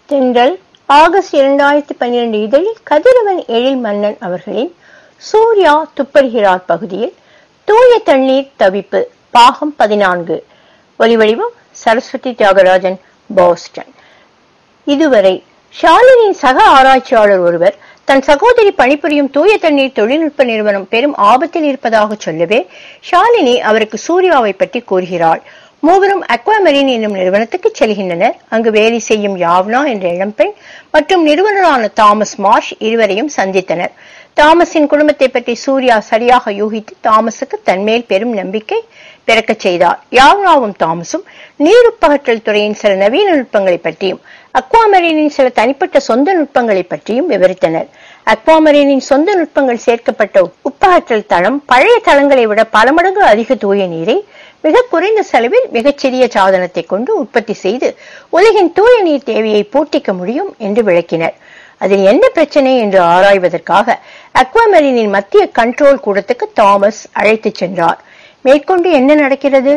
தென்றல் ஆகஸ்ட் இரண்டாயிரத்தி பன்னிரண்டு இதழில் கதிரவன் எழில் மன்னன் அவர்களின் சூர்யா துப்படுகிறார் பகுதியில் தூய தண்ணீர் தவிப்பு பாகம் பதினான்கு ஒலிவடிவம் சரஸ்வதி தியாகராஜன் பாஸ்டன் இதுவரை ஷாலினியின் சக ஆராய்ச்சியாளர் ஒருவர் தன் சகோதரி பணிபுரியும் தூய தண்ணீர் தொழில்நுட்ப நிறுவனம் பெரும் ஆபத்தில் இருப்பதாக சொல்லவே ஷாலினி அவருக்கு சூர்யாவை பற்றி கூறுகிறாள் மூவரும் அக்வாமெரின் என்னும் நிறுவனத்துக்கு செல்கின்றனர் அங்கு வேலை செய்யும் யாவ்னா என்ற இளம்பெண் மற்றும் நிறுவனரான தாமஸ் மார்ஷ் இருவரையும் சந்தித்தனர் தாமஸின் குடும்பத்தை பற்றி சூர்யா சரியாக யூகித்து தாமஸுக்கு தன்மேல் பெரும் நம்பிக்கை பிறக்கச் செய்தார் யாவ்னாவும் தாமஸும் நீருப்பகற்றல் துறையின் சில நவீன நுட்பங்களை பற்றியும் அக்வாமரீனின் சில தனிப்பட்ட சொந்த நுட்பங்களை பற்றியும் விவரித்தனர் அக்வாமரீனின் சொந்த நுட்பங்கள் சேர்க்கப்பட்ட உப்பகற்றல் தளம் பழைய தளங்களை விட பல மடங்கு அதிக தூய நீரை மிக குறைந்த செலவில் மிகச்சிறிய சாதனத்தை கொண்டு உற்பத்தி செய்து உலகின் தூய நீர் தேவையை பூர்த்திக்க முடியும் என்று விளக்கினர் அதில் என்ன பிரச்சனை என்று ஆராய்வதற்காக அக்வாமரீனின் மத்திய கண்ட்ரோல் கூடத்துக்கு தாமஸ் அழைத்துச் சென்றார் மேற்கொண்டு என்ன நடக்கிறது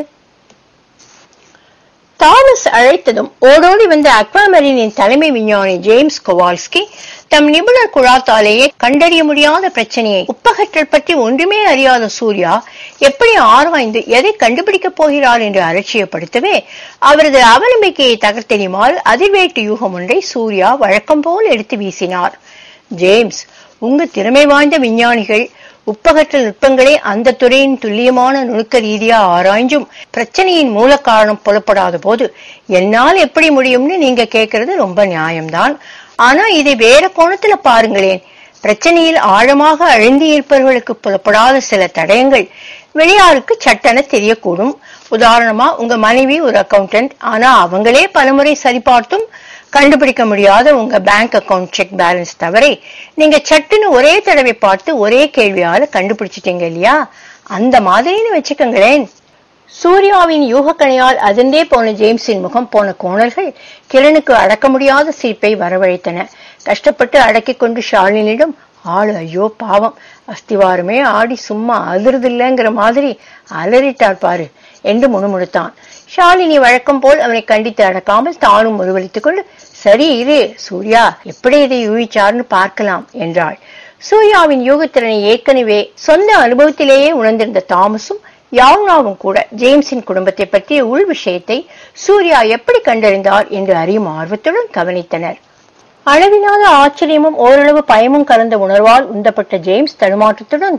தாமஸ் அழைத்ததும் ஓடோடி வந்த அக்வாமரீனின் தலைமை விஞ்ஞானி ஜேம்ஸ் கொவால்ஸ்கி தம் நிபுணர் குழாத்தாலேயே கண்டறிய முடியாத பிரச்சனையை உப்பகற்றல் பற்றி ஒன்றுமே அறியாத சூர்யா எப்படி ஆராய்ந்து எதை கண்டுபிடிக்கப் போகிறார் என்று அலட்சியப்படுத்தவே அவரது அவநம்பிக்கையை தகர்த்தெறியுமாறு அதிர்வேட்டு யூகம் ஒன்றை சூர்யா வழக்கம் போல் எடுத்து வீசினார் ஜேம்ஸ் உங்க திறமை வாய்ந்த விஞ்ஞானிகள் உப்பகற்றல் நுட்பங்களே அந்த துறையின் துல்லியமான நுணுக்க ரீதியா ஆராய்ஞ்சும் பிரச்சனையின் மூல காரணம் புலப்படாத போது என்னால் எப்படி முடியும்னு நீங்க கேக்குறது ரொம்ப நியாயம்தான் ஆனா இதை வேற கோணத்துல பாருங்களேன் பிரச்சனையில் ஆழமாக அழுந்தி இருப்பவர்களுக்கு புலப்படாத சில தடயங்கள் வெளியாருக்கு சட்டென தெரியக்கூடும் உதாரணமா உங்க மனைவி ஒரு அக்கௌண்டன்ட் ஆனா அவங்களே பலமுறை சரிபார்த்தும் கண்டுபிடிக்க முடியாத உங்க பேங்க் அக்கவுண்ட் செக் பேலன்ஸ் தவிர நீங்க சட்டுன்னு ஒரே தடவை பார்த்து ஒரே கேள்வியால கண்டுபிடிச்சிட்டீங்க இல்லையா அந்த மாதிரின்னு வச்சுக்கோங்களேன் சூர்யாவின் யூகக்கணையால் அதிர்ந்தே போன ஜேம்ஸின் முகம் போன கோணல்கள் கிரணுக்கு அடக்க முடியாத சிரிப்பை வரவழைத்தன கஷ்டப்பட்டு அடக்கிக் கொண்டு ஷாலினிடம் ஆளு ஐயோ பாவம் அஸ்திவாரமே ஆடி சும்மா அதிர்தில்லைங்கிற மாதிரி அலறிட்டார் பாரு என்று முணுமுணுத்தான் ஷாலினி வழக்கம் போல் அவனை கண்டித்து அடக்காமல் தானும் முருவளித்துக் கொண்டு சரி இரு சூர்யா எப்படி இதை யூகிச்சார்னு பார்க்கலாம் என்றாள் சூர்யாவின் யூகத்திறனை ஏற்கனவே சொந்த அனுபவத்திலேயே உணர்ந்திருந்த தாமஸும் யாவ்னாவும் கூட ஜேம்ஸின் குடும்பத்தை பற்றிய உள் விஷயத்தை சூர்யா எப்படி கண்டறிந்தார் என்று அறியும் ஆர்வத்துடன் கவனித்தனர் அளவில்லாத ஆச்சரியமும் ஓரளவு பயமும் கலந்த உணர்வால் உந்தப்பட்ட ஜேம்ஸ் தடுமாற்றத்துடன்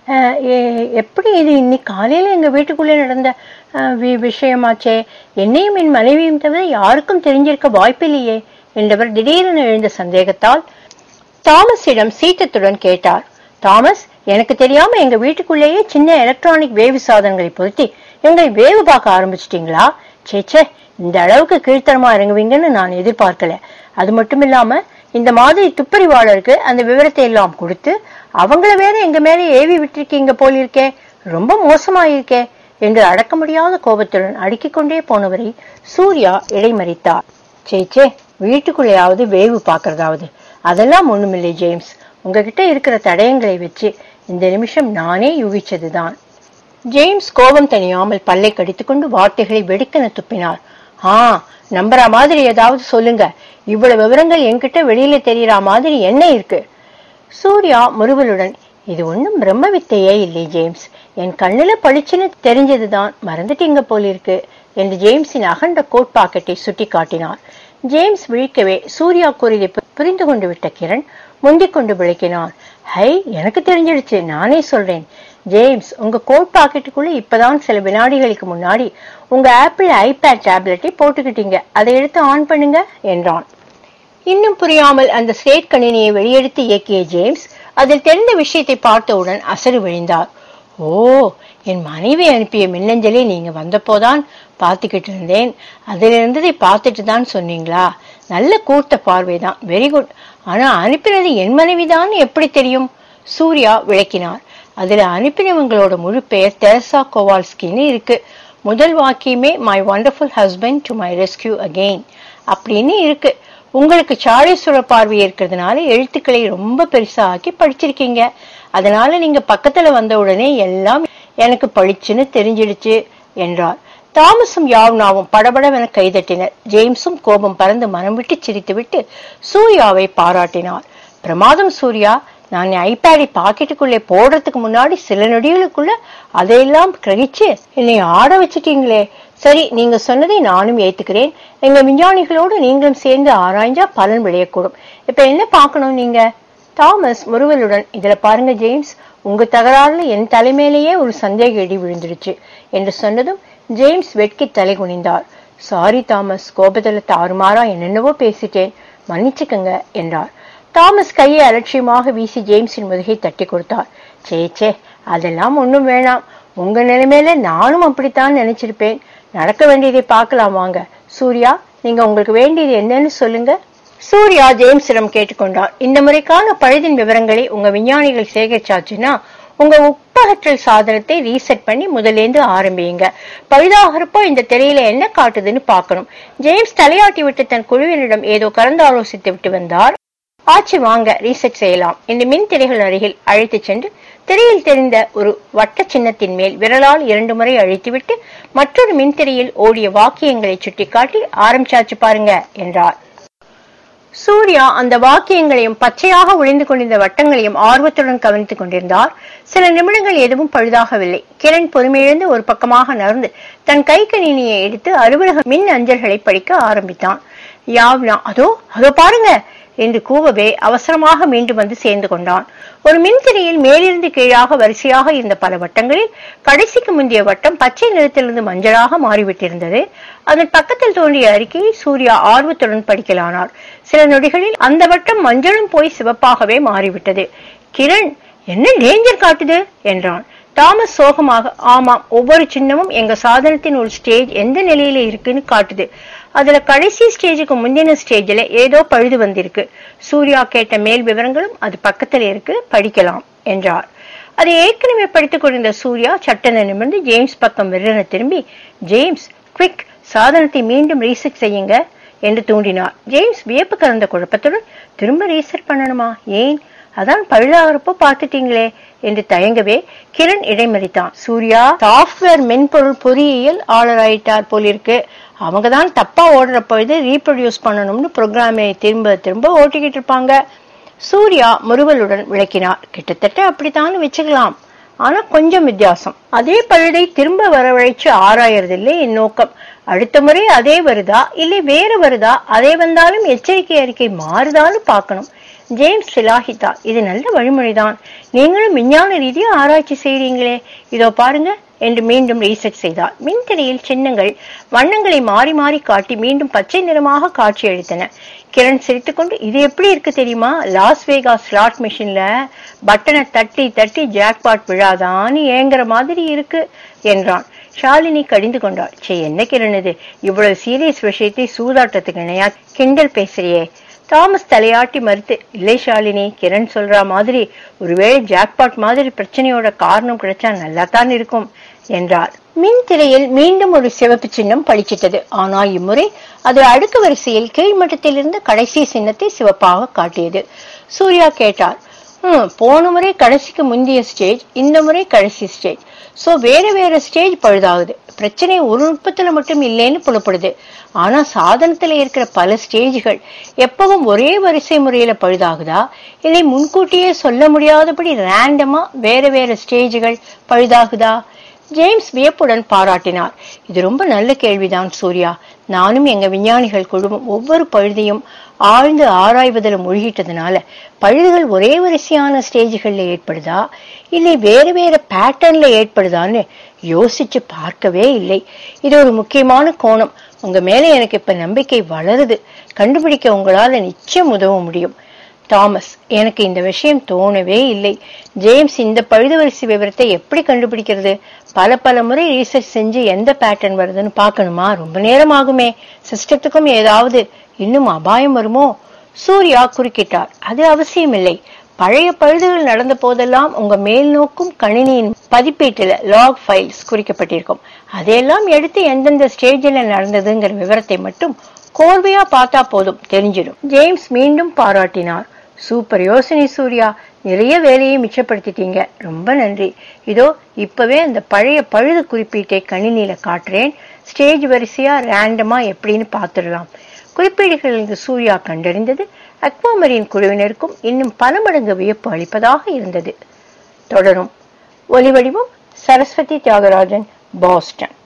எப்படி இது இன்னைக்கு காலையில எங்க வீட்டுக்குள்ளே நடந்த விஷயமாச்சே என்னையும் என் மனைவியும் தவிர யாருக்கும் தெரிஞ்சிருக்க வாய்ப்பில்லையே என்றவர் திடீரென எழுந்த சந்தேகத்தால் தாமஸிடம் சீற்றத்துடன் கேட்டார் தாமஸ் எனக்கு தெரியாம எங்க வீட்டுக்குள்ளேயே சின்ன எலக்ட்ரானிக் வேவு சாதனங்களை பொருத்தி எங்களை வேவு பார்க்க ஆரம்பிச்சிட்டீங்களா சேச்சே இந்த அளவுக்கு கீழ்த்தரமா இறங்குவீங்கன்னு நான் எதிர்பார்க்கல அது மட்டும் இல்லாம இந்த மாதிரி துப்பறிவாளருக்கு அந்த விவரத்தை எல்லாம் கொடுத்து அவங்கள வேற எங்க மேல ஏவி விட்டிருக்கீங்க போல் இருக்கே ரொம்ப மோசமாயிருக்கே என்று அடக்க முடியாத கோபத்துடன் அடுக்கிக் கொண்டே போனவரை சூர்யா இடைமறித்தார் சேச்சே வீட்டுக்குள்ளேயாவது வேவு பார்க்கறதாவது அதெல்லாம் ஒண்ணுமில்லை ஜேம்ஸ் உங்ககிட்ட இருக்கிற தடயங்களை வச்சு இந்த நிமிஷம் நானே யூகிச்சதுதான் ஜேம்ஸ் கோபம் தணியாமல் பல்லை கடித்துக்கொண்டு வார்த்தைகளை வெடுக்கென துப்பினார் ஆ நம்புற மாதிரி ஏதாவது சொல்லுங்க இவ்வளவு விவரங்கள் என்கிட்ட வெளியில தெரியற மாதிரி என்ன இருக்கு சூர்யா முருவலுடன் இது ஒன்றும் பிரம்ம வித்தையே இல்லை ஜேம்ஸ் என் கண்ணுல பளிச்சுன்னு தெரிஞ்சதுதான் மறந்துட்டீங்க போலிருக்கு என்று ஜேம்ஸின் அகண்ட கோட் பாக்கெட்டை சுட்டி காட்டினார் ஜேம்ஸ் விழிக்கவே சூர்யா கூறியதை புரிந்து கொண்டு விட்ட கிரண் முந்திக் கொண்டு விளக்கினார் ஹை எனக்கு தெரிஞ்சிடுச்சு நானே சொல்றேன் ஜேம்ஸ் உங்க கோட் பாக்கெட்டுக்குள்ள இப்பதான் சில வினாடிகளுக்கு முன்னாடி உங்க ஆப்பிள் ஐபேட் டேப்லெட்டை போட்டுக்கிட்டீங்க அதை எடுத்து ஆன் பண்ணுங்க என்றான் இன்னும் புரியாமல் அந்த ஸ்லேட் கணினியை வெளியெடுத்து இயக்கிய ஜேம்ஸ் அதில் தெரிந்த விஷயத்தை பார்த்தவுடன் அசடு விழுந்தார் ஓ என் மனைவி அனுப்பிய மின்னஞ்சலை நீங்க வந்தப்போதான் பார்த்துக்கிட்டு இருந்தேன் அதில் இருந்ததை பார்த்துட்டு தான் சொன்னீங்களா நல்ல கூர்த்த பார்வைதான் வெரி குட் ஆனா அனுப்பினது என் மனைவிதான் எப்படி தெரியும் சூர்யா விளக்கினார் அதுல அனுப்பினவங்களோட முழு பெயர் தெரசா கோவால்ஸ்கின்னு இருக்கு முதல் வாக்கியமே my wonderful husband to my rescue again அப்படின்னு இருக்கு உங்களுக்கு சாரீஸ்வர பார்வை இருக்கிறதுனால எழுத்துக்களை ரொம்ப பெருசா ஆக்கி படிச்சிருக்கீங்க அதனால நீங்க பக்கத்துல வந்த உடனே எல்லாம் எனக்கு பளிச்சுன்னு தெரிஞ்சிடுச்சு என்றார் தாமஸும் யாவ்னாவும் படபடவென கைதட்டினர் ஜேம்ஸும் கோபம் பறந்து மனம் விட்டு சிரித்துவிட்டு சூர்யாவை பாராட்டினார் பிரமாதம் சூர்யா நான் ஐபேடை பாக்கெட்டுக்குள்ளே போடுறதுக்கு முன்னாடி சில நொடிகளுக்குள்ள அதையெல்லாம் கிரகிச்சு என்னை ஆட வச்சிட்டீங்களே சரி நீங்க சொன்னதை நானும் ஏத்துக்கிறேன் எங்க விஞ்ஞானிகளோடு நீங்களும் சேர்ந்து ஆராய்ஞ்சா பலன் விளையக்கூடும் இப்ப என்ன பார்க்கணும் நீங்க தாமஸ் முறுவலுடன் இதுல பாருங்க ஜேம்ஸ் உங்க தகராறுல என் தலைமையிலேயே ஒரு சந்தேக இடி விழுந்துருச்சு என்று சொன்னதும் ஜேம்ஸ் வெட்கி தலை குனிந்தார் சாரி தாமஸ் கோபத்துல தாறுமாறா என்னென்னவோ பேசிட்டேன் மன்னிச்சுக்கங்க என்றார் தாமஸ் கையை அலட்சியமாக வீசி ஜேம்ஸின் முதுகை தட்டி கொடுத்தார் சே சே அதெல்லாம் ஒண்ணும் வேணாம் உங்க நிலைமையில நானும் அப்படித்தான் நினைச்சிருப்பேன் நடக்க வேண்டியதை பார்க்கலாம் வாங்க சூர்யா நீங்க உங்களுக்கு வேண்டியது என்னன்னு சொல்லுங்க சூர்யா ஜேம்ஸிடம் கேட்டுக்கொண்டார் இந்த முறைக்கான பழுதின் விவரங்களை உங்க விஞ்ஞானிகள் சேகரிச்சாச்சுன்னா உங்க உப்பகற்றல் சாதனத்தை ரீசெட் பண்ணி முதலேந்து ஆரம்பியுங்க பழுதாகிறப்போ இந்த திரையில என்ன காட்டுதுன்னு பார்க்கணும் ஜேம்ஸ் தலையாட்டி விட்டு தன் குழுவினரிடம் ஏதோ கலந்து ஆலோசித்து விட்டு வந்தார் ஆச்சு வாங்க ரீசெட் செய்யலாம் இந்த மின் திரைகள் அருகில் அழைத்துச் சென்று திரையில் தெரிந்த ஒரு வட்ட சின்னத்தின் மேல் விரலால் இரண்டு முறை அழித்துவிட்டு மற்றொரு மின்திரையில் ஓடிய வாக்கியங்களை சுட்டிக்காட்டி ஆரம்பிச்சாச்சு பாருங்க என்றார் சூர்யா அந்த வாக்கியங்களையும் பச்சையாக ஒளிந்து கொண்டிருந்த வட்டங்களையும் ஆர்வத்துடன் கவனித்துக் கொண்டிருந்தார் சில நிமிடங்கள் எதுவும் பழுதாகவில்லை கிரண் பொறுமையிழந்து ஒரு பக்கமாக நகர்ந்து தன் கை கணினியை எடுத்து அலுவலக மின் அஞ்சல்களை படிக்க ஆரம்பித்தான் யாவ்னா அதோ அதோ பாருங்க என்று கூவவே அவசரமாக மீண்டும் வந்து சேர்ந்து கொண்டான் ஒரு மின்திரையில் மேலிருந்து கீழாக வரிசையாக இருந்த பல வட்டங்களில் கடைசிக்கு முந்தைய வட்டம் பச்சை நிறத்திலிருந்து மஞ்சளாக மாறிவிட்டிருந்தது அதன் பக்கத்தில் தோன்றிய அறிக்கையை சூர்யா ஆர்வத்துடன் படிக்கலானார் சில நொடிகளில் அந்த வட்டம் மஞ்சளும் போய் சிவப்பாகவே மாறிவிட்டது கிரண் என்ன டேஞ்சர் காட்டுது என்றான் தாமஸ் சோகமாக ஆமாம் ஒவ்வொரு சின்னமும் எங்க சாதனத்தின் ஒரு ஸ்டேஜ் எந்த நிலையில இருக்குன்னு காட்டுது அதுல கடைசி ஸ்டேஜுக்கு முந்தின ஸ்டேஜ்ல ஏதோ பழுது வந்திருக்கு சூர்யா கேட்ட மேல் விவரங்களும் அது பக்கத்துல இருக்கு படிக்கலாம் என்றார் அதை ஏற்கனவே படித்துக் கொண்டிருந்த சூர்யா சட்டென நிமிர்ந்து ஜேம்ஸ் பக்கம் விரன திரும்பி ஜேம்ஸ் குவிக் சாதனத்தை மீண்டும் ரீசெட் செய்யுங்க என்று தூண்டினார் ஜேம்ஸ் வியப்பு கலந்த குழப்பத்துடன் திரும்ப ரீசெட் பண்ணணுமா ஏன் அதான் பழுதாகிறப்போ பார்த்துட்டீங்களே என்று தயங்கவே கிரண் இடைமறித்தான் சூர்யா சாஃப்ட்வேர் மென்பொருள் பொறியியல் ஆளராயிட்டார் போலிருக்கு அவங்க தான் தப்பா ஓடுற பொழுது ரீப்ரொடியூஸ் பண்ணணும்னு ப்ரோக்ராமை திரும்ப திரும்ப ஓட்டிக்கிட்டு இருப்பாங்க சூர்யா முறுவலுடன் விளக்கினார் கிட்டத்தட்ட அப்படித்தான் வச்சுக்கலாம் ஆனா கொஞ்சம் வித்தியாசம் அதே பழுதை திரும்ப வரவழைச்சு ஆராயறதில்லை என் நோக்கம் அடுத்த முறை அதே வருதா இல்லை வேற வருதா அதே வந்தாலும் எச்சரிக்கை அறிக்கை மாறுதான்னு பார்க்கணும் ஜேம்ஸ் சிலாகித்தார் இது நல்ல வழிமுறைதான் நீங்களும் விஞ்ஞான ரீதியா ஆராய்ச்சி செய்றீங்களே இதோ பாருங்க என்று மீண்டும் ரீசெட் செய்தார் மின்திரையில் சின்னங்கள் வண்ணங்களை மாறி மாறி காட்டி மீண்டும் பச்சை நிறமாக காட்சி அளித்தன கிரண் சிரித்துக்கொண்டு இது எப்படி இருக்கு தெரியுமா லாஸ் வேகாஸ் ஸ்லாட் மிஷின்ல பட்டனை தட்டி தட்டி ஜாக்பாட் விழாதான்னு ஏங்குற மாதிரி இருக்கு என்றான் ஷாலினி கடிந்து கொண்டாள் சே என்ன கிரண் இது இவ்வளவு சீரியஸ் விஷயத்தை சூதாட்டத்துக்கு இணையா கிண்டல் பேசுறியே தாமஸ் தலையாட்டி மறுத்து இல்லை ஷாலினி கிரண் சொல்ற மாதிரி ஒருவேளை ஜாக்பாட் மாதிரி பிரச்சனையோட காரணம் கிடைச்சா நல்லா தான் இருக்கும் என்றார் மின் திரையில் மீண்டும் ஒரு சிவப்பு சின்னம் பளிச்சிட்டது ஆனால் இம்முறை அது அடுக்கு வரிசையில் கீழ்மட்டத்தில் இருந்த கடைசி சின்னத்தை சிவப்பாக காட்டியது சூர்யா கேட்டார் "ஹம், போன முறை கடைசிக்கு முந்தைய ஸ்டேஜ் இந்த முறை கடைசி ஸ்டேஜ் சோ வேற வேற ஸ்டேஜ் பழுதாகுது பிரச்சனை ஒரு நுட்பத்துல மட்டும் இல்லைன்னு புலப்படுது ஆனா சாதனத்துல இருக்கிற பல ஸ்டேஜ்கள் எப்பவும் ஒரே வரிசை முறையில பழுதாகுதா இல்லை முன்கூட்டியே சொல்ல முடியாதபடி ரேண்டமா வேற வேற ஸ்டேஜ்கள் பழுதாகுதா ஜேம்ஸ் வியப்புடன் பாராட்டினார் இது ரொம்ப நல்ல கேள்விதான் சூர்யா நானும் எங்க விஞ்ஞானிகள் குழுவும் ஒவ்வொரு பழுதையும் ஆழ்ந்து ஆராய்வதில் மூழ்கிட்டதுனால பழுதுகள் ஒரே வரிசையான ஸ்டேஜ்கள்ல ஏற்படுதா இல்லை வேற வேற பேட்டர்ன்ல ஏற்படுதான்னு யோசிச்சு பார்க்கவே இல்லை இது ஒரு முக்கியமான கோணம் உங்க மேல எனக்கு இப்ப நம்பிக்கை வளருது கண்டுபிடிக்க உங்களால நிச்சயம் உதவ முடியும் தாமஸ் எனக்கு இந்த விஷயம் தோணவே இல்லை ஜேம்ஸ் இந்த பழுதுவரிசை விவரத்தை எப்படி கண்டுபிடிக்கிறது பல பல முறை ரீசர்ச் செஞ்சு எந்த பேட்டர்ன் வருதுன்னு பார்க்கணுமா ரொம்ப நேரம் ஆகுமே சிஸ்டத்துக்கும் ஏதாவது இன்னும் அபாயம் வருமோ சூர்யா குறுக்கிட்டார் அது அவசியமில்லை பழைய பழுதுகள் நடந்த போதெல்லாம் உங்க மேல் நோக்கும் கணினியின் பதிப்பீட்டுல லாக் ஃபைல்ஸ் குறிக்கப்பட்டிருக்கும் அதையெல்லாம் எடுத்து எந்தெந்த ஸ்டேஜில் நடந்ததுங்கிற விவரத்தை மட்டும் கோர்வையா பார்த்தா போதும் தெரிஞ்சிடும் ஜேம்ஸ் மீண்டும் பாராட்டினார் சூப்பர் யோசனை சூர்யா நிறைய வேலையை மிச்சப்படுத்திட்டீங்க ரொம்ப நன்றி இதோ இப்பவே அந்த பழைய பழுது குறிப்பீட்டை கணினியில காட்டுறேன் ஸ்டேஜ் வரிசையா ரேண்டமா எப்படின்னு பார்த்துடலாம் குறிப்பீடுகளிலிருந்து சூர்யா கண்டறிந்தது அக்வாமரின் குழுவினருக்கும் இன்னும் பல மடங்கு வியப்பு அளிப்பதாக இருந்தது தொடரும் ஒலிவடிவம் சரஸ்வதி தியாகராஜன் பாஸ்டன்